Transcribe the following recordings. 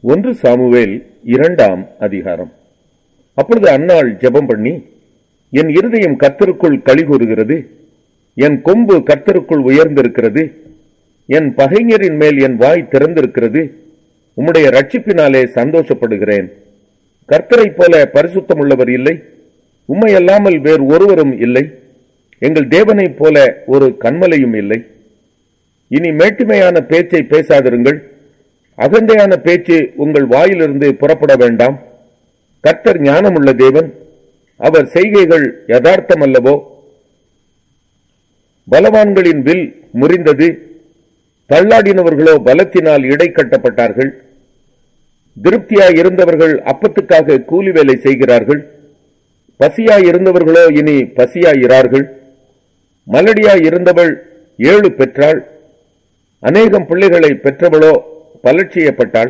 ஒன்று சாமுவேல் இரண்டாம் அதிகாரம் அப்பொழுது அன்னாள் ஜெபம் பண்ணி என் இருதயம் கர்த்தருக்குள் களி கூறுகிறது என் கொம்பு கர்த்தருக்குள் உயர்ந்திருக்கிறது என் பகைஞரின் மேல் என் வாய் திறந்திருக்கிறது உம்முடைய ரட்சிப்பினாலே சந்தோஷப்படுகிறேன் கர்த்தரைப் போல பரிசுத்தம் உள்ளவர் இல்லை உம்மை அல்லாமல் வேறு ஒருவரும் இல்லை எங்கள் தேவனைப் போல ஒரு கண்மலையும் இல்லை இனி மேட்டுமையான பேச்சை பேசாதிருங்கள் அகந்தையான பேச்சு உங்கள் வாயிலிருந்து புறப்பட வேண்டாம் கர்த்தர் ஞானமுள்ள தேவன் அவர் செய்கைகள் யதார்த்தம் அல்லவோ பலவான்களின் வில் முறிந்தது தள்ளாடினவர்களோ பலத்தினால் இடை கட்டப்பட்டார்கள் திருப்தியாய் இருந்தவர்கள் அப்பத்துக்காக கூலி வேலை செய்கிறார்கள் பசியாய் இருந்தவர்களோ இனி பசியாய் இரார்கள் மலடியாய் இருந்தவள் ஏழு பெற்றாள் அநேகம் பிள்ளைகளை பெற்றவளோ பலட்சியப்பட்டாள்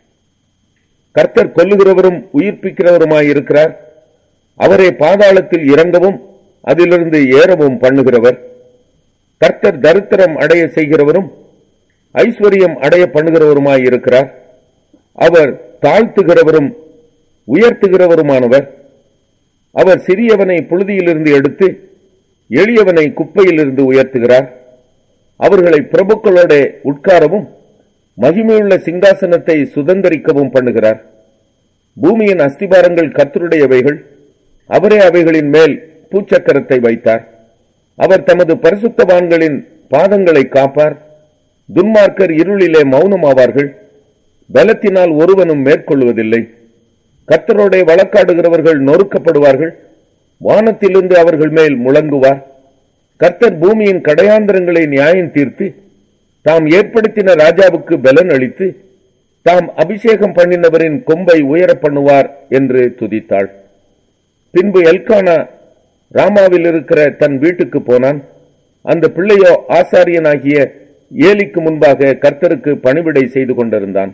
கர்த்தர் கொல்லுகிறவரும் உயிர்ப்பிக்கிறவருமாய் இருக்கிறார் அவரே பாதாளத்தில் இறங்கவும் அதிலிருந்து ஏறவும் பண்ணுகிறவர் கர்த்தர் தரித்திரம் அடைய செய்கிறவரும் ஐஸ்வர்யம் அடைய பண்ணுகிறவருமாய் இருக்கிறார் அவர் தாழ்த்துகிறவரும் உயர்த்துகிறவருமானவர் அவர் சிறியவனை புழுதியிலிருந்து எடுத்து எளியவனை குப்பையிலிருந்து உயர்த்துகிறார் அவர்களை பிரபுக்களோட உட்காரவும் மகிமையுள்ள சிங்காசனத்தை சுதந்தரிக்கவும் பண்ணுகிறார் பூமியின் அஸ்திபாரங்கள் கர்த்தருடையவைகள் அவரே அவைகளின் மேல் பூச்சக்கரத்தை வைத்தார் அவர் தமது பரிசுத்தவான்களின் பாதங்களை காப்பார் துன்மார்க்கர் இருளிலே மௌனமாவார்கள் பலத்தினால் ஒருவனும் மேற்கொள்வதில்லை கர்த்தரோட வழக்காடுகிறவர்கள் நொறுக்கப்படுவார்கள் வானத்திலிருந்து அவர்கள் மேல் முழங்குவார் கர்த்தர் பூமியின் கடையாந்திரங்களை நியாயம் தீர்த்து தாம் ஏற்படுத்தின ராஜாவுக்கு பலன் அளித்து தாம் அபிஷேகம் பண்ணினவரின் கொம்பை உயர பண்ணுவார் என்று துதித்தாள் பின்பு எல்கானா ராமாவில் இருக்கிற தன் வீட்டுக்கு போனான் அந்த பிள்ளையோ ஆசாரியனாகிய ஏலிக்கு முன்பாக கர்த்தருக்கு பணிவிடை செய்து கொண்டிருந்தான்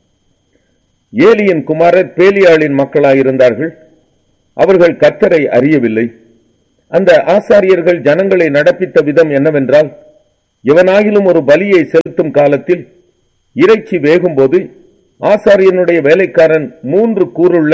ஏலியின் குமாரர் பேலியாளின் மக்களாயிருந்தார்கள் அவர்கள் கர்த்தரை அறியவில்லை அந்த ஆசாரியர்கள் ஜனங்களை நடப்பித்த விதம் என்னவென்றால் எவனாகிலும் ஒரு பலியை செலுத்தும் காலத்தில் இறைச்சி வேகும்போது ஆசாரியனுடைய வேலைக்காரன் மூன்று கூறுள்ள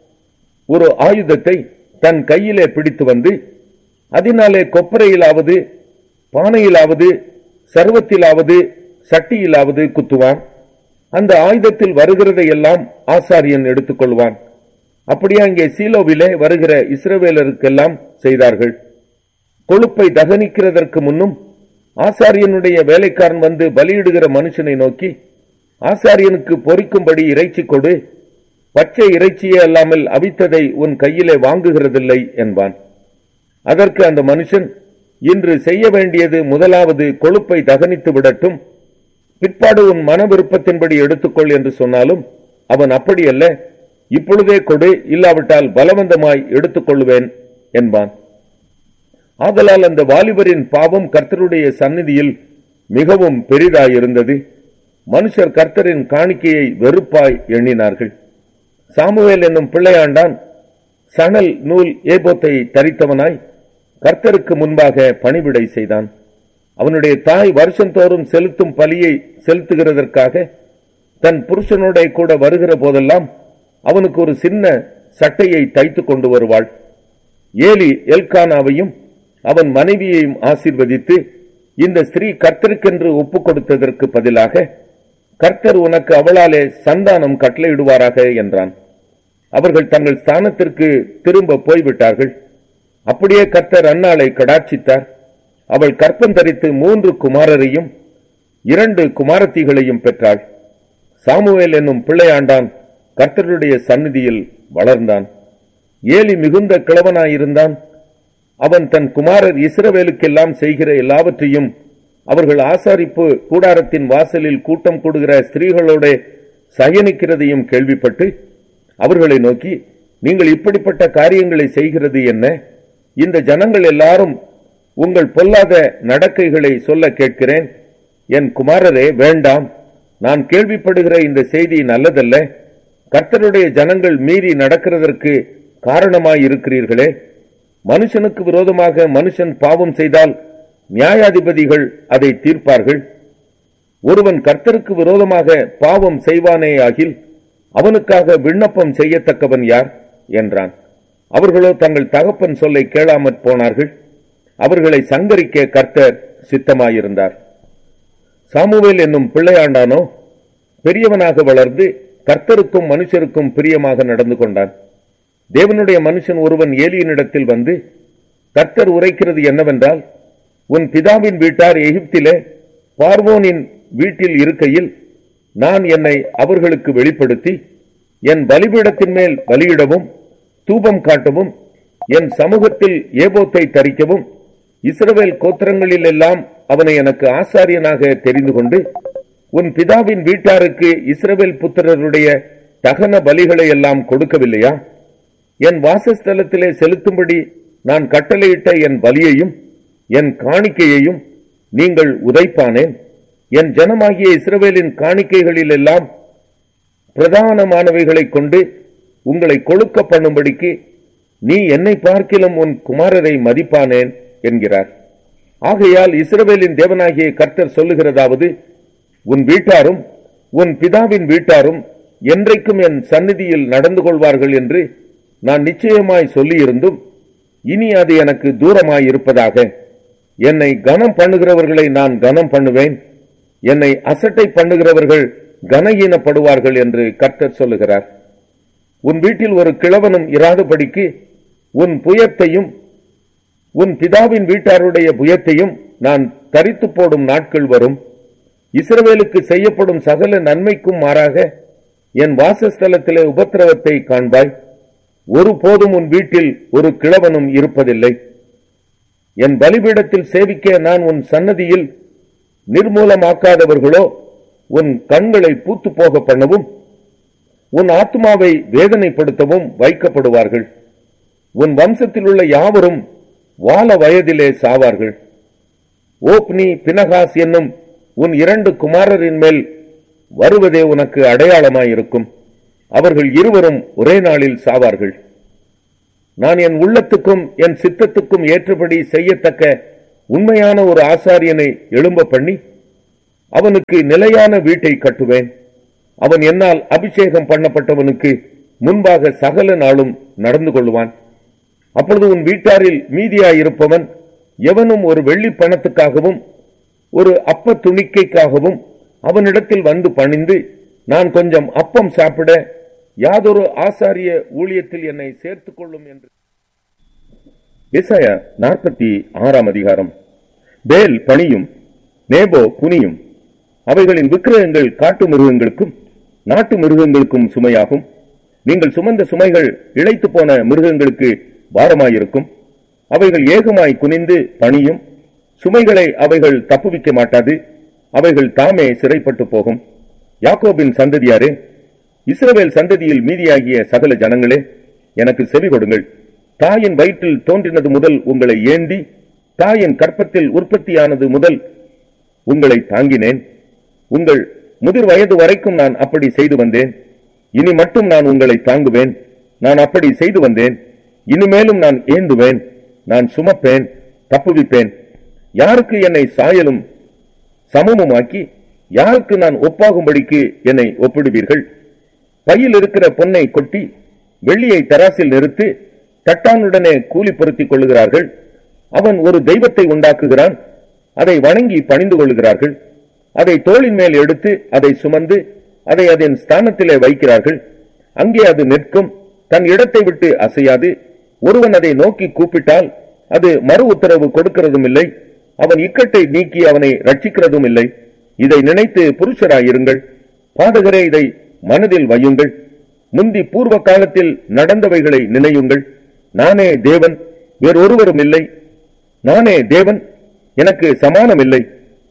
ஒரு ஆயுதத்தை தன் கையிலே பிடித்து வந்து அதனாலே கொப்பரையிலாவது பானையிலாவது சர்வத்திலாவது சட்டியிலாவது குத்துவான் அந்த ஆயுதத்தில் வருகிறதை எல்லாம் ஆசாரியன் எடுத்துக்கொள்வான் அப்படியே அங்கே சீலோவிலே வருகிற இஸ்ரவேலருக்கெல்லாம் செய்தார்கள் கொழுப்பை தகனிக்கிறதற்கு முன்னும் ஆசாரியனுடைய வேலைக்காரன் வந்து பலியிடுகிற மனுஷனை நோக்கி ஆசாரியனுக்கு பொறிக்கும்படி இறைச்சி கொடு பச்சை இறைச்சியே அல்லாமல் அவித்ததை உன் கையிலே வாங்குகிறதில்லை என்பான் அதற்கு அந்த மனுஷன் இன்று செய்ய வேண்டியது முதலாவது கொழுப்பை தகனித்து விடட்டும் பிற்பாடு உன் மன விருப்பத்தின்படி எடுத்துக்கொள் என்று சொன்னாலும் அவன் அப்படியல்ல இப்பொழுதே கொடு இல்லாவிட்டால் பலவந்தமாய் எடுத்துக்கொள்வேன் என்பான் ஆதலால் அந்த வாலிபரின் பாவம் கர்த்தருடைய சந்நிதியில் மிகவும் பெரிதாயிருந்தது மனுஷர் கர்த்தரின் காணிக்கையை வெறுப்பாய் எண்ணினார்கள் சாமுவேல் என்னும் பிள்ளையாண்டான் சணல் நூல் ஏபோத்தை தரித்தவனாய் கர்த்தருக்கு முன்பாக பணிவிடை செய்தான் அவனுடைய தாய் வருஷந்தோறும் செலுத்தும் பலியை செலுத்துகிறதற்காக தன் புருஷனோட கூட வருகிற போதெல்லாம் அவனுக்கு ஒரு சின்ன சட்டையை தைத்து கொண்டு வருவாள் ஏலி எல்கானாவையும் அவன் மனைவியையும் ஆசீர்வதித்து இந்த ஸ்திரீ கர்த்தருக்கென்று ஒப்புக் கொடுத்ததற்கு பதிலாக கர்த்தர் உனக்கு அவளாலே சந்தானம் கட்டளையிடுவாராக என்றான் அவர்கள் தங்கள் ஸ்தானத்திற்கு திரும்ப போய்விட்டார்கள் அப்படியே கர்த்தர் அன்னாளை கடாட்சித்தார் அவள் கற்பம் தரித்து மூன்று குமாரரையும் இரண்டு குமாரத்திகளையும் பெற்றாள் சாமுவேல் என்னும் பிள்ளையாண்டான் கர்த்தருடைய சந்நிதியில் வளர்ந்தான் ஏலி மிகுந்த கிழவனாயிருந்தான் அவன் தன் குமாரர் இஸ்ரவேலுக்கெல்லாம் செய்கிற எல்லாவற்றையும் அவர்கள் ஆசாரிப்பு கூடாரத்தின் வாசலில் கூட்டம் கூடுகிற ஸ்திரீகளோட சயனிக்கிறதையும் கேள்விப்பட்டு அவர்களை நோக்கி நீங்கள் இப்படிப்பட்ட காரியங்களை செய்கிறது என்ன இந்த ஜனங்கள் எல்லாரும் உங்கள் பொல்லாத நடக்கைகளை சொல்ல கேட்கிறேன் என் குமாரரே வேண்டாம் நான் கேள்விப்படுகிற இந்த செய்தி நல்லதல்ல கர்த்தருடைய ஜனங்கள் மீறி நடக்கிறதற்கு காரணமாய் இருக்கிறீர்களே மனுஷனுக்கு விரோதமாக மனுஷன் பாவம் செய்தால் நியாயாதிபதிகள் அதை தீர்ப்பார்கள் ஒருவன் கர்த்தருக்கு விரோதமாக பாவம் செய்வானேயாகில் அவனுக்காக விண்ணப்பம் செய்யத்தக்கவன் யார் என்றான் அவர்களோ தங்கள் தகப்பன் சொல்லை கேளாமற் போனார்கள் அவர்களை சங்கரிக்க கர்த்தர் சித்தமாயிருந்தார் சாமுவேல் என்னும் பிள்ளையாண்டானோ பெரியவனாக வளர்ந்து கர்த்தருக்கும் மனுஷருக்கும் பிரியமாக நடந்து கொண்டான் தேவனுடைய மனுஷன் ஒருவன் ஏலியனிடத்தில் வந்து கர்த்தர் உரைக்கிறது என்னவென்றால் உன் பிதாவின் வீட்டார் எகிப்திலே பார்வோனின் வீட்டில் இருக்கையில் நான் என்னை அவர்களுக்கு வெளிப்படுத்தி என் பலிபீடத்தின் மேல் பலியிடவும் தூபம் காட்டவும் என் சமூகத்தில் ஏபோத்தை தரிக்கவும் இஸ்ரவேல் கோத்திரங்களில் எல்லாம் அவனை எனக்கு ஆசாரியனாக தெரிந்து கொண்டு உன் பிதாவின் வீட்டாருக்கு இஸ்ரவேல் புத்திரருடைய தகன பலிகளை எல்லாம் கொடுக்கவில்லையா என் வாசஸ்தலத்திலே செலுத்தும்படி நான் கட்டளையிட்ட என் பலியையும் என் காணிக்கையையும் நீங்கள் உதைப்பானேன் என் ஜனமாகிய இஸ்ரவேலின் காணிக்கைகளில் எல்லாம் பிரதானமானவைகளைக் கொண்டு உங்களை கொழுக்க பண்ணும்படிக்கு நீ என்னை பார்க்கிலும் உன் குமாரரை மதிப்பானேன் என்கிறார் ஆகையால் இஸ்ரவேலின் தேவனாகிய கர்த்தர் சொல்லுகிறதாவது உன் வீட்டாரும் உன் பிதாவின் வீட்டாரும் என்றைக்கும் என் சந்நிதியில் நடந்து கொள்வார்கள் என்று நான் நிச்சயமாய் சொல்லியிருந்தும் இனி அது எனக்கு தூரமாய் இருப்பதாக என்னை கனம் பண்ணுகிறவர்களை நான் கனம் பண்ணுவேன் என்னை அசட்டை பண்ணுகிறவர்கள் கனஹீனப்படுவார்கள் என்று கர்த்தர் சொல்லுகிறார் உன் வீட்டில் ஒரு கிழவனும் இராதபடிக்கு உன் புயத்தையும் உன் பிதாவின் வீட்டாருடைய புயத்தையும் நான் தரித்து போடும் நாட்கள் வரும் இஸ்ரவேலுக்கு செய்யப்படும் சகல நன்மைக்கும் மாறாக என் வாசஸ்தலத்திலே உபத்திரவத்தை காண்பாய் ஒருபோதும் உன் வீட்டில் ஒரு கிழவனும் இருப்பதில்லை என் பலிபீடத்தில் சேவிக்க நான் உன் சன்னதியில் நிர்மூலமாக்காதவர்களோ உன் கண்களை பூத்து போக பண்ணவும் உன் ஆத்மாவை வேதனைப்படுத்தவும் வைக்கப்படுவார்கள் உன் வம்சத்தில் உள்ள யாவரும் வால வயதிலே சாவார்கள் ஓப்னி பினகாஸ் என்னும் உன் இரண்டு குமாரரின் மேல் வருவதே உனக்கு அடையாளமாயிருக்கும் அவர்கள் இருவரும் ஒரே நாளில் சாவார்கள் நான் என் உள்ளத்துக்கும் என் சித்தத்துக்கும் ஏற்றபடி செய்யத்தக்க உண்மையான ஒரு ஆசாரியனை எழும்ப பண்ணி அவனுக்கு நிலையான வீட்டை கட்டுவேன் அவன் என்னால் அபிஷேகம் பண்ணப்பட்டவனுக்கு முன்பாக சகல நாளும் நடந்து கொள்வான் அப்பொழுது உன் வீட்டாரில் மீதியாயிருப்பவன் எவனும் ஒரு வெள்ளி பணத்துக்காகவும் ஒரு அப்ப துணிக்கைக்காகவும் அவனிடத்தில் வந்து பணிந்து நான் கொஞ்சம் அப்பம் சாப்பிட யாதொரு ஆசாரிய ஊழியத்தில் என்னை சேர்த்துக் கொள்ளும் என்று ஏசாயா நாற்பத்தி ஆறாம் அதிகாரம் பேல் பணியும் நேபோ குனியும் அவைகளின் விக்கிரகங்கள் காட்டு மிருகங்களுக்கும் நாட்டு மிருகங்களுக்கும் சுமையாகும் நீங்கள் சுமந்த சுமைகள் இழைத்து போன மிருகங்களுக்கு பாரமாயிருக்கும் அவைகள் ஏகமாய் குனிந்து பணியும் சுமைகளை அவைகள் தப்புவிக்க மாட்டாது அவைகள் தாமே சிறைப்பட்டு போகும் யாக்கோபின் சந்ததியாரே இஸ்ரவேல் சந்ததியில் மீதியாகிய சகல ஜனங்களே எனக்கு செவி கொடுங்கள் தாயின் வயிற்றில் தோன்றினது முதல் உங்களை ஏந்தி தாயின் கற்பத்தில் உற்பத்தியானது முதல் உங்களை தாங்கினேன் உங்கள் முதிர் வயது வரைக்கும் நான் அப்படி செய்து வந்தேன் இனி மட்டும் நான் உங்களை தாங்குவேன் நான் அப்படி செய்து வந்தேன் இனிமேலும் நான் ஏந்துவேன் நான் சுமப்பேன் தப்புவிப்பேன் யாருக்கு என்னை சாயலும் சமமுமாக்கி யாருக்கு நான் ஒப்பாகும்படிக்கு என்னை ஒப்பிடுவீர்கள் பையில் இருக்கிற பொன்னை கொட்டி வெள்ளியை தராசில் நிறுத்து தட்டானுடனே கூலி பொருத்திக் கொள்ளுகிறார்கள் அவன் ஒரு தெய்வத்தை உண்டாக்குகிறான் அதை வணங்கி பணிந்து கொள்கிறார்கள் அதை தோளின் மேல் எடுத்து அதை சுமந்து அதை அதன் ஸ்தானத்திலே வைக்கிறார்கள் அங்கே அது நிற்கும் தன் இடத்தை விட்டு அசையாது ஒருவன் அதை நோக்கி கூப்பிட்டால் அது மறு உத்தரவு கொடுக்கிறதும் இல்லை அவன் இக்கட்டை நீக்கி அவனை ரட்சிக்கிறதும் இல்லை இதை நினைத்து புருஷராயிருங்கள் பாதகரே இதை மனதில் வையுங்கள் முந்தி பூர்வ காலத்தில் நடந்தவைகளை நினையுங்கள் நானே தேவன் வேறொருவரும் இல்லை நானே தேவன் எனக்கு சமானம் இல்லை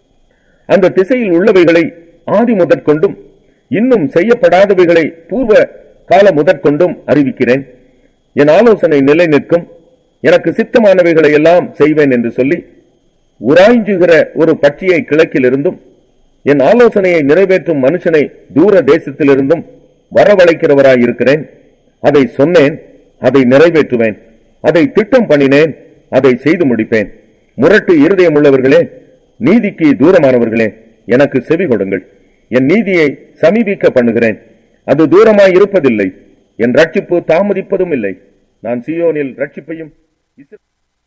அந்த திசையில் உள்ளவைகளை ஆதி முதற்கொண்டும் இன்னும் செய்யப்படாதவைகளை பூர்வ கால முதற்கொண்டும் அறிவிக்கிறேன் என் ஆலோசனை நிலை நிற்கும் எனக்கு சித்தமானவைகளை எல்லாம் செய்வேன் என்று சொல்லி உராய்ஞ்சுகிற ஒரு பட்சியை கிழக்கிலிருந்தும் என் ஆலோசனையை நிறைவேற்றும் மனுஷனை தூர தேசத்திலிருந்தும் வரவழைக்கிறவராயிருக்கிறேன் அதை சொன்னேன் அதை நிறைவேற்றுவேன் அதை திட்டம் பண்ணினேன் அதை செய்து முடிப்பேன் முரட்டு இருதயம் உள்ளவர்களே நீதிக்கு தூரமானவர்களே எனக்கு செவி கொடுங்கள் என் நீதியை சமீபிக்க பண்ணுகிறேன் அது தூரமாய் இருப்பதில்லை என் ரட்சிப்பு தாமதிப்பதும் இல்லை நான் சியோனில் ரட்சிப்பையும் இஸ்ர-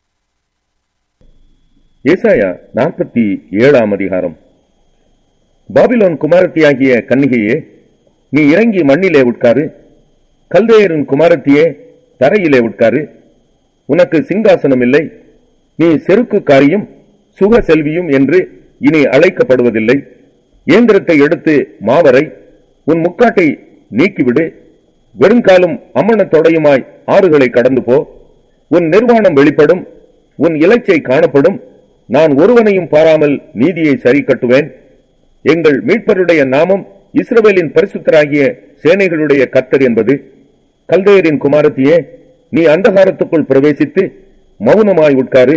ஏசாயா நாற்பத்தி ஏழாம் அதிகாரம் பாபிலோன் குமாரத்தியாகிய கன்னிகையே நீ இறங்கி மண்ணிலே உட்காரு கல்தேயரின் குமாரத்தியே தரையிலே உட்காரு உனக்கு சிங்காசனம் இல்லை நீ செருக்குக்காரியும் சுக செல்வியும் என்று இனி அழைக்கப்படுவதில்லை இயந்திரத்தை எடுத்து மாவரை உன் முக்காட்டை நீக்கிவிடு வெறுங்காலும் அம்மணத்தொடையுமாய் ஆறுகளை கடந்து போ உன் நிர்வாணம் வெளிப்படும் உன் இலைச்சை காணப்படும் நான் ஒருவனையும் பாராமல் நீதியை சரி கட்டுவேன் எங்கள் மீட்பருடைய நாமம் இஸ்ரவேலின் பரிசுத்தராகிய சேனைகளுடைய கர்த்தர் என்பது கல்தேயரின் குமாரத்தியே நீ அந்தகாரத்துக்குள் பிரவேசித்து மௌனமாய் உட்காரு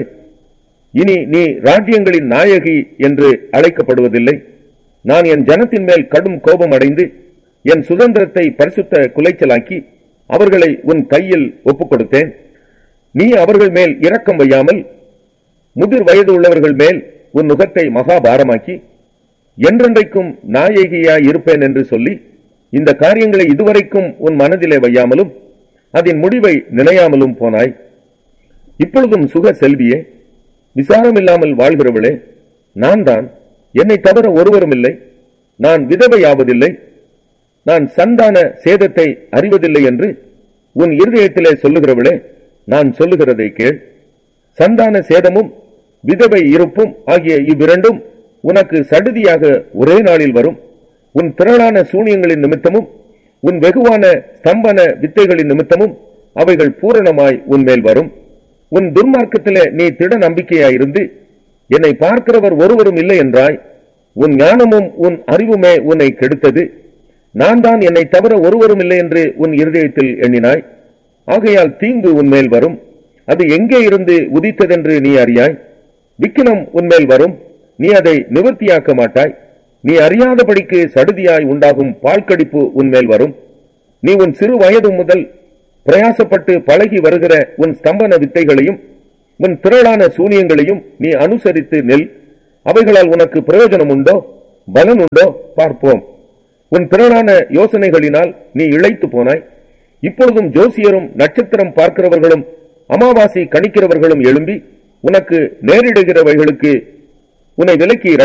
இனி நீ ராஜ்யங்களின் நாயகி என்று அழைக்கப்படுவதில்லை நான் என் ஜனத்தின் மேல் கடும் கோபம் அடைந்து என் சுதந்திரத்தை பரிசுத்த குலைச்சலாக்கி அவர்களை உன் கையில் ஒப்புக் கொடுத்தேன் நீ அவர்கள் மேல் இரக்கம் வையாமல் முதிர் வயது உள்ளவர்கள் மேல் உன் நுகத்தை மகாபாரமாக்கி என்றென்றைக்கும் நாயகியாய் இருப்பேன் என்று சொல்லி இந்த காரியங்களை இதுவரைக்கும் உன் மனதிலே வையாமலும் அதன் முடிவை நினையாமலும் போனாய் இப்பொழுதும் சுக செல்வியே விசாரமில்லாமல் வாழ்கிறவளே நான் தான் என்னை தவிர ஒருவரும் இல்லை நான் விதவையாவதில்லை நான் சந்தான சேதத்தை அறிவதில்லை என்று உன் இருதயத்திலே சொல்லுகிறவளே நான் சொல்லுகிறதை கேள் சந்தான சேதமும் விதவை இருப்பும் ஆகிய இவ்விரண்டும் உனக்கு சடுதியாக ஒரே நாளில் வரும் உன் திரளான சூனியங்களின் நிமித்தமும் உன் வெகுவான ஸ்தம்பன வித்தைகளின் நிமித்தமும் அவைகள் பூரணமாய் உன்மேல் வரும் உன் துன்மார்க்கத்திலே நீ திட நம்பிக்கையாயிருந்து என்னை பார்க்கிறவர் ஒருவரும் இல்லை என்றாய் உன் ஞானமும் உன் அறிவுமே உன்னை கெடுத்தது நான் தான் என்னை தவிர ஒருவரும் இல்லை என்று உன் இருதயத்தில் எண்ணினாய் ஆகையால் தீங்கு உன்மேல் வரும் அது எங்கே இருந்து உதித்ததென்று நீ அறியாய் விக்கினம் உன்மேல் வரும் நீ அதை நிவர்த்தியாக்க மாட்டாய் நீ அறியாதபடிக்கு சடுதியாய் உண்டாகும் பால்கடிப்பு உன்மேல் வரும் நீ உன் சிறு வயது முதல் பிரயாசப்பட்டு பழகி வருகிற உன் ஸ்தம்பன வித்தைகளையும் உன் திரளான சூனியங்களையும் நீ அனுசரித்து நெல் அவைகளால் உனக்கு பிரயோஜனம் உண்டோ பலன் உண்டோ பார்ப்போம் உன் திரளான யோசனைகளினால் நீ இழைத்து போனாய் இப்பொழுதும் ஜோசியரும் நட்சத்திரம் பார்க்கிறவர்களும் அமாவாசை கணிக்கிறவர்களும் எழும்பி உனக்கு நேரிடுகிறவைகளுக்கு உன்னை விலக்கி